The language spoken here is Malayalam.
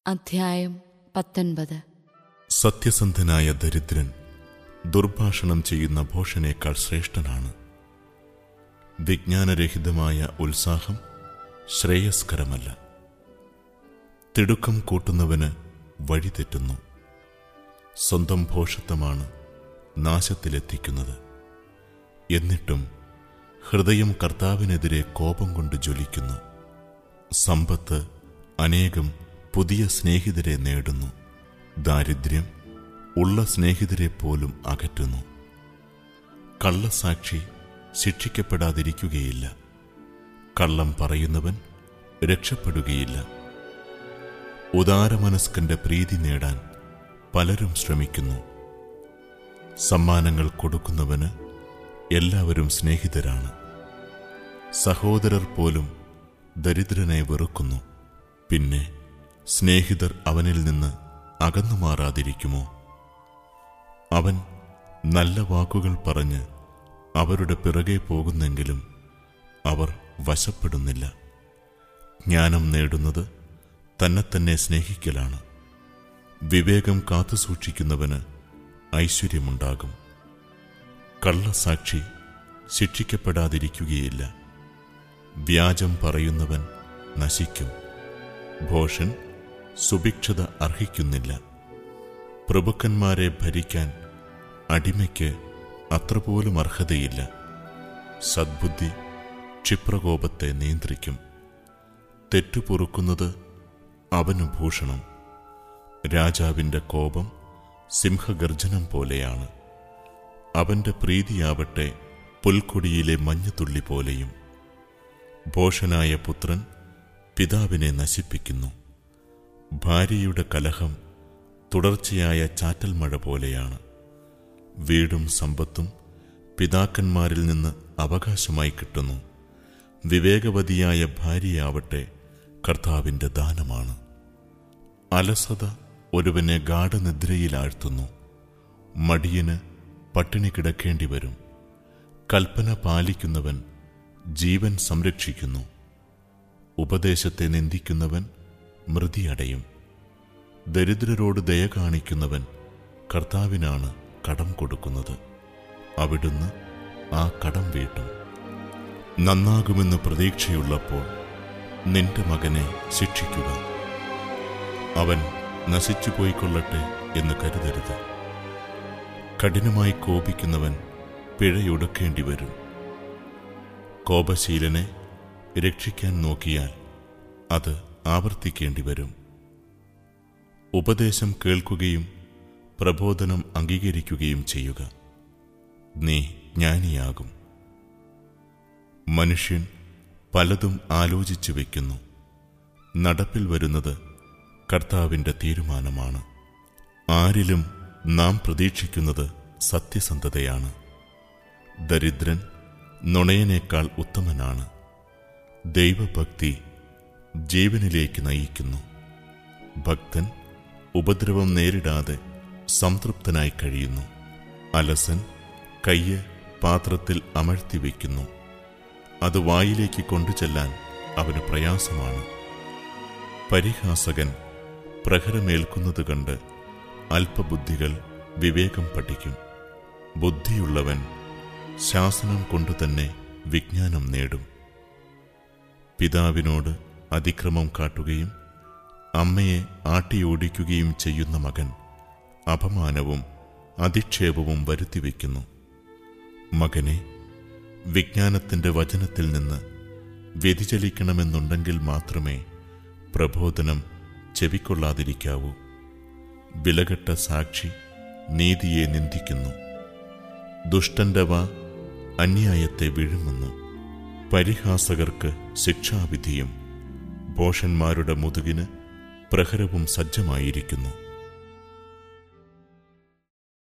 അധ്യായം പത്തൊൻപത് സത്യസന്ധനായ ദരിദ്രൻ ദുർഭാഷണം ചെയ്യുന്ന ഭോഷനേക്കാൾ ശ്രേഷ്ഠനാണ് വിജ്ഞാനരഹിതമായ ഉത്സാഹം ശ്രേയസ്കരമല്ല തിടുക്കം കൂട്ടുന്നവന് വഴി തെറ്റുന്നു സ്വന്തം ഭോഷത്വമാണ് നാശത്തിലെത്തിക്കുന്നത് എന്നിട്ടും ഹൃദയം കർത്താവിനെതിരെ കോപം കൊണ്ട് ജ്വലിക്കുന്നു സമ്പത്ത് അനേകം പുതിയ സ്നേഹിതരെ നേടുന്നു ദാരിദ്ര്യം ഉള്ള സ്നേഹിതരെ പോലും അകറ്റുന്നു കള്ളസാക്ഷി ശിക്ഷിക്കപ്പെടാതിരിക്കുകയില്ല കള്ളം പറയുന്നവൻ രക്ഷപ്പെടുകയില്ല ഉദാരമനസ്കന്റെ പ്രീതി നേടാൻ പലരും ശ്രമിക്കുന്നു സമ്മാനങ്ങൾ കൊടുക്കുന്നവന് എല്ലാവരും സ്നേഹിതരാണ് സഹോദരർ പോലും ദരിദ്രനെ വെറുക്കുന്നു പിന്നെ സ്നേഹിതർ അവനിൽ നിന്ന് അകന്നു മാറാതിരിക്കുമോ അവൻ നല്ല വാക്കുകൾ പറഞ്ഞ് അവരുടെ പിറകെ പോകുന്നെങ്കിലും അവർ വശപ്പെടുന്നില്ല ജ്ഞാനം നേടുന്നത് തന്നെ തന്നെ സ്നേഹിക്കലാണ് വിവേകം കാത്തുസൂക്ഷിക്കുന്നവന് ഐശ്വര്യമുണ്ടാകും കള്ളസാക്ഷി ശിക്ഷിക്കപ്പെടാതിരിക്കുകയില്ല വ്യാജം പറയുന്നവൻ നശിക്കും ഭോഷൻ സുഭിക്ഷത അർഹിക്കുന്നില്ല പ്രഭുക്കന്മാരെ ഭരിക്കാൻ അടിമയ്ക്ക് അത്രപോലും അർഹതയില്ല സദ്ബുദ്ധി ക്ഷിപ്രകോപത്തെ നിയന്ത്രിക്കും തെറ്റുപൊറുക്കുന്നത് അവനു ഭൂഷണം രാജാവിൻ്റെ കോപം സിംഹഗർജനം പോലെയാണ് അവന്റെ പ്രീതിയാവട്ടെ പുൽക്കൊടിയിലെ മഞ്ഞുതുള്ളി പോലെയും ഭോഷനായ പുത്രൻ പിതാവിനെ നശിപ്പിക്കുന്നു ഭാര്യയുടെ കലഹം തുടർച്ചയായ ചാറ്റൽ മഴ പോലെയാണ് വീടും സമ്പത്തും പിതാക്കന്മാരിൽ നിന്ന് അവകാശമായി കിട്ടുന്നു വിവേകവതിയായ ഭാര്യയാവട്ടെ കർത്താവിൻ്റെ ദാനമാണ് അലസത ഒരുവനെ ഗാഠനിദ്രയിലാഴ്ത്തുന്നു മടിയന് പട്ടിണി കിടക്കേണ്ടി വരും കൽപ്പന പാലിക്കുന്നവൻ ജീവൻ സംരക്ഷിക്കുന്നു ഉപദേശത്തെ നിന്ദിക്കുന്നവൻ മൃതിയടയും ദരിദ്രരോട് ദയ കാണിക്കുന്നവൻ കർത്താവിനാണ് കടം കൊടുക്കുന്നത് അവിടുന്ന് ആ കടം വീട്ടും നന്നാകുമെന്ന് പ്രതീക്ഷയുള്ളപ്പോൾ നിന്റെ മകനെ ശിക്ഷിക്കുക അവൻ നശിച്ചു പോയിക്കൊള്ളട്ടെ എന്ന് കരുതരുത് കഠിനമായി കോപിക്കുന്നവൻ പിഴയൊടുക്കേണ്ടി വരും കോപശീലനെ രക്ഷിക്കാൻ നോക്കിയാൽ അത് ആവർത്തിക്കേണ്ടി വരും ഉപദേശം കേൾക്കുകയും പ്രബോധനം അംഗീകരിക്കുകയും ചെയ്യുക നീ ജ്ഞാനിയാകും മനുഷ്യൻ പലതും ആലോചിച്ചു വയ്ക്കുന്നു നടപ്പിൽ വരുന്നത് കർത്താവിൻ്റെ തീരുമാനമാണ് ആരിലും നാം പ്രതീക്ഷിക്കുന്നത് സത്യസന്ധതയാണ് ദരിദ്രൻ നുണയനേക്കാൾ ഉത്തമനാണ് ദൈവഭക്തി ജീവനിലേക്ക് നയിക്കുന്നു ഭക്തൻ ഉപദ്രവം നേരിടാതെ സംതൃപ്തനായി കഴിയുന്നു അലസൻ കയ്യ് പാത്രത്തിൽ അമഴ്ത്തി വയ്ക്കുന്നു അത് വായിലേക്ക് കൊണ്ടുചെല്ലാൻ അവന് പ്രയാസമാണ് പരിഹാസകൻ പ്രഹരമേൽക്കുന്നത് കണ്ട് അല്പബുദ്ധികൾ വിവേകം പഠിക്കും ബുദ്ധിയുള്ളവൻ ശാസനം കൊണ്ടുതന്നെ വിജ്ഞാനം നേടും പിതാവിനോട് അതിക്രമം കാട്ടുകയും അമ്മയെ ആട്ടിയോടിക്കുകയും ചെയ്യുന്ന മകൻ അപമാനവും അധിക്ഷേപവും വരുത്തിവെക്കുന്നു മകനെ വിജ്ഞാനത്തിൻ്റെ വചനത്തിൽ നിന്ന് വ്യതിചലിക്കണമെന്നുണ്ടെങ്കിൽ മാത്രമേ പ്രബോധനം ചെവിക്കൊള്ളാതിരിക്കാവൂ വിലകെട്ട സാക്ഷി നീതിയെ നിന്ദിക്കുന്നു ദുഷ്ടന്റെ വാ അന്യായത്തെ വിഴുങ്ങുന്നു പരിഹാസകർക്ക് ശിക്ഷാവിധിയും ഭോഷന്മാരുടെ മുതുകിന് പ്രഹരവും സജ്ജമായിരിക്കുന്നു